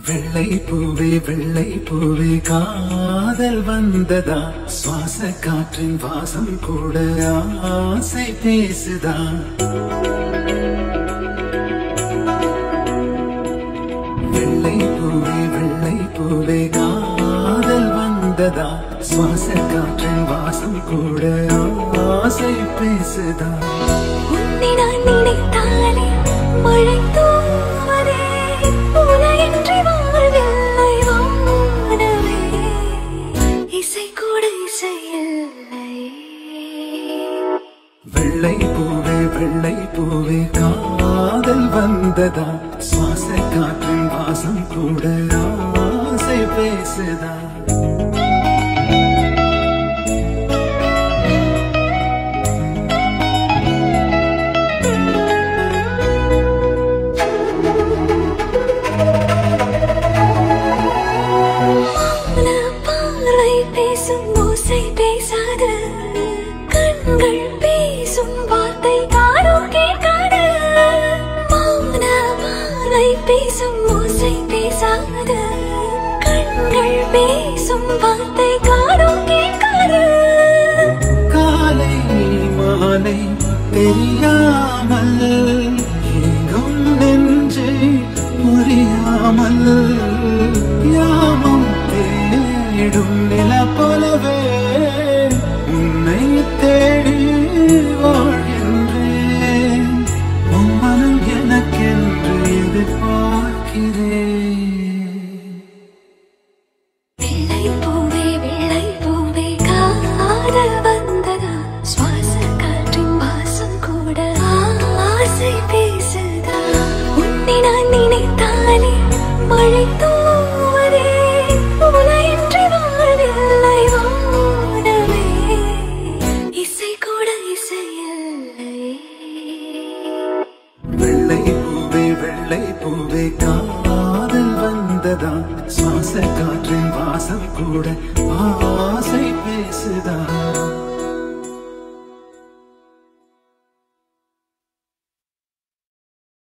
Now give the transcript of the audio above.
வெள்ளை பூவே வெள்ளை பூவே காதல் வந்ததா சுவாச காற்றின் வாசம் கூட ஆசை பேசுதா வெள்ளை பூவே வெள்ளை பூவே காதல் வந்ததா சுவாச காற்றின் வாசம் கூட ஆசை பேசுதா உன்னை நான் நினைத்தாலே மழை தூவதே உலகின்றி வாழ்வில்லை வானமே இசை கூட இசையில்லை வெள்ளை பூவே வெள்ளை பூவே காதல் வந்ததா சுவாச காற்றின் வாசம் கூட ஆசை பேசுதா மௌன பார்வை பேசும் ஓசை பேசாது கண்கள் பேசும் வார்த்தை காதோ கேட்காது மௌன பார்வை பேசும் ஓசை பேசாது கண்கள் பேசும் வார்த்தை காதோ கேட்காது காலை மாலை தெரியாமல் எங்கும் நெஞ்சை புரியாமல் யாமும் தேடும் நில போலவே உன்னை தேடி வாழ்கின்றேன் உன் மனம் எனக்கென்று எதிர்பார்க்கிறேன் வெள்ளை பூவே வெள்ளை பூவே காதல் வந்ததா சுவாச காற்றின் வாசம் கூட ஆசை பேசுதா உன்னை நான் நினைத்தாலே மழை தூவதே உலகின்றி வாழ்வில்லை வானமே இசை கூட இசையில்லை வெள்ளை பூவே வெள்ளை பூவே கா